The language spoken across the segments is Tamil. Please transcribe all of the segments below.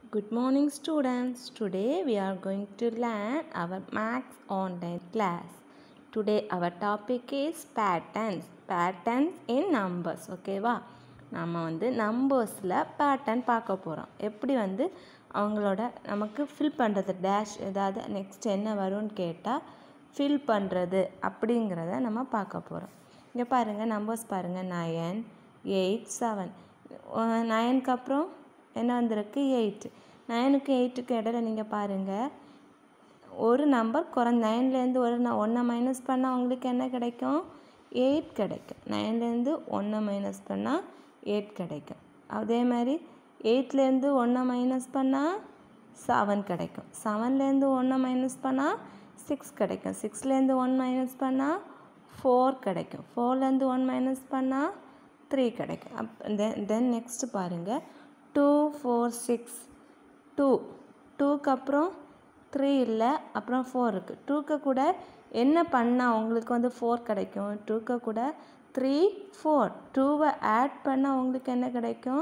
Good morning students. Today we are going to learn our maths online class. Today our topic is patterns. Patterns in numbers. ஓகேவா நம்ம வந்து நம்பர்ஸில் பேட்டர்ன் பார்க்க போகிறோம் எப்படி வந்து அவங்களோட நமக்கு ஃபில் பண்ணுறது டேஷ் ஏதாவது நெக்ஸ்ட் என்ன வரும்னு கேட்டால் ஃபில் பண்ணுறது அப்படிங்கிறத நம்ம பார்க்க போகிறோம் இங்கே பாருங்கள் நம்பர்ஸ் பாருங்கள் நயன் எயிட் செவன் நயனுக்கு அப்புறம் என்ன வந்திருக்கு எயிட் நயனுக்கு எயிட்டுக்கு இடையில நீங்கள் பாருங்கள் ஒரு நம்பர் குறைஞ்ச நைன்லேருந்து ஒரு ந ஒன்றை மைனஸ் பண்ணால் உங்களுக்கு என்ன கிடைக்கும் எயிட் கிடைக்கும் நைன்லேருந்து ஒன்றை மைனஸ் பண்ணால் எயிட் கிடைக்கும் அதே மாதிரி எயிட்லேருந்து ஒன்றை மைனஸ் பண்ணால் செவன் கிடைக்கும் செவன்லேருந்து ஒன்றை மைனஸ் பண்ணால் சிக்ஸ் கிடைக்கும் சிக்ஸ்லேருந்து ஒன் மைனஸ் பண்ணால் ஃபோர் கிடைக்கும் ஃபோர்லேருந்து ஒன் மைனஸ் பண்ணால் த்ரீ கிடைக்கும் அப் தென் தென் நெக்ஸ்ட்டு பாருங்கள் டூ ஃபோர் சிக்ஸ் டூ டூக்கு அப்புறம் த்ரீ இல்லை அப்புறம் ஃபோர் இருக்குது டூக்கு கூட என்ன பண்ணால் உங்களுக்கு வந்து ஃபோர் கிடைக்கும் டூக்கு கூட த்ரீ ஃபோர் டூவை ஆட் பண்ணால் உங்களுக்கு என்ன கிடைக்கும்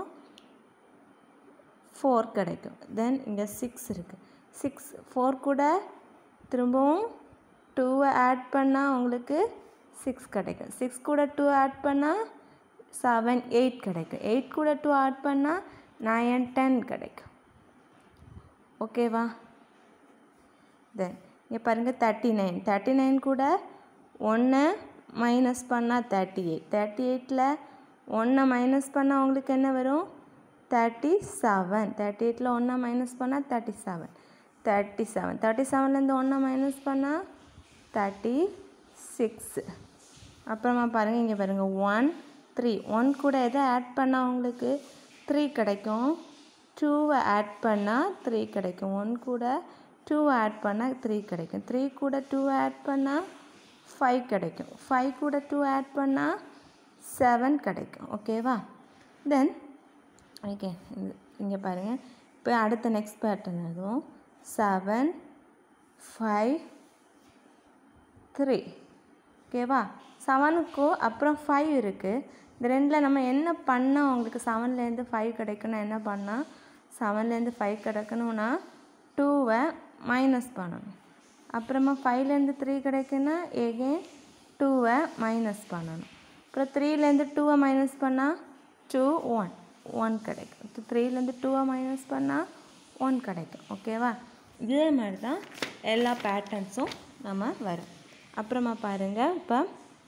ஃபோர் கிடைக்கும் தென் இங்கே சிக்ஸ் இருக்குது சிக்ஸ் ஃபோர் கூட திரும்பவும் டூவை ஆட் பண்ணால் உங்களுக்கு சிக்ஸ் கிடைக்கும் சிக்ஸ் கூட டூ ஆட் பண்ணால் செவன் எயிட் கிடைக்கும் எயிட் கூட டூ ஆட் பண்ணால் நயன் டென் கிடைக்கும் ஓகேவா தென் இங்கே பாருங்கள் தேர்ட்டி நைன் தேர்ட்டி நைன் கூட ஒன்று மைனஸ் பண்ணால் தேர்ட்டி எயிட் தேர்ட்டி எயிட்டில் ஒன்றை மைனஸ் பண்ணால் உங்களுக்கு என்ன வரும் தேர்ட்டி செவன் தேர்ட்டி எயிட்டில் ஒன்றை மைனஸ் பண்ணால் thirty seven thirty seven thirty செவன்லேருந்து ஒன்றை மைனஸ் பண்ணால் தேர்ட்டி சிக்ஸு அப்புறமா பாருங்கள் இங்கே பாருங்கள் ஒன் த்ரீ ஒன் கூட எதை ஆட் பண்ணால் உங்களுக்கு த்ரீ கிடைக்கும் டூவை ஆட் பண்ணால் த்ரீ கிடைக்கும் ஒன் கூட டூ ஆட் பண்ணால் த்ரீ கிடைக்கும் த்ரீ கூட டூ ஆட் பண்ணால் ஃபைவ் கிடைக்கும் ஃபைவ் கூட டூ ஆட் பண்ணால் செவன் கிடைக்கும் ஓகேவா தென் ஓகே இங்கே பாருங்கள் இப்போ அடுத்த நெக்ஸ்ட் பேட்டர்ன் அதுவும் செவன் ஃபைவ் த்ரீ ஓகேவா செவனுக்கும் அப்புறம் ஃபைவ் இருக்குது இந்த ரெண்டில் நம்ம என்ன பண்ணால் உங்களுக்கு செவன்லேருந்து ஃபைவ் கிடைக்கணும் என்ன பண்ணால் செவன்லேருந்து ஃபைவ் கிடைக்கணும்னா டூவை மைனஸ் பண்ணணும் அப்புறமா ஃபைவ்லேருந்து த்ரீ கிடைக்குன்னா எகெயின் டூவை மைனஸ் பண்ணணும் அப்புறம் த்ரீலேருந்து டூவை மைனஸ் பண்ணால் டூ ஒன் ஒன் கிடைக்கும் த்ரீலேருந்து டூவை மைனஸ் பண்ணால் ஒன் கிடைக்கும் ஓகேவா இதே மாதிரி தான் எல்லா பேட்டர்ன்ஸும் நம்ம வரும் அப்புறமா பாருங்கள் இப்போ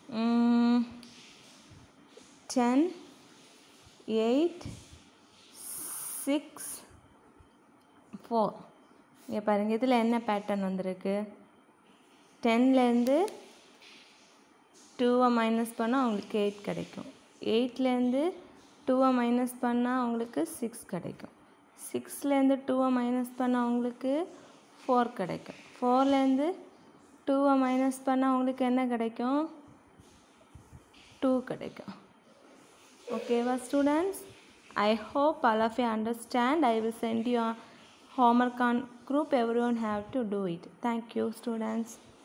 டென் எயிட் சிக்ஸ் ஃபோர் இங்கே பாருங்கள் இதில் என்ன பேட்டர்ன் வந்திருக்கு டென்லேருந்து டூவை மைனஸ் பண்ணால் உங்களுக்கு எயிட் கிடைக்கும் எயிட்லேருந்து டூவை மைனஸ் பண்ணால் உங்களுக்கு சிக்ஸ் கிடைக்கும் சிக்ஸ்லேருந்து டூவை மைனஸ் பண்ணால் உங்களுக்கு ஃபோர் கிடைக்கும் ஃபோர்லேருந்து டூவை மைனஸ் பண்ணால் உங்களுக்கு என்ன கிடைக்கும் டூ கிடைக்கும் ஓகேவா students I hope all of you understand. I will send you a homework on group. Everyone have to do it. Thank you, students.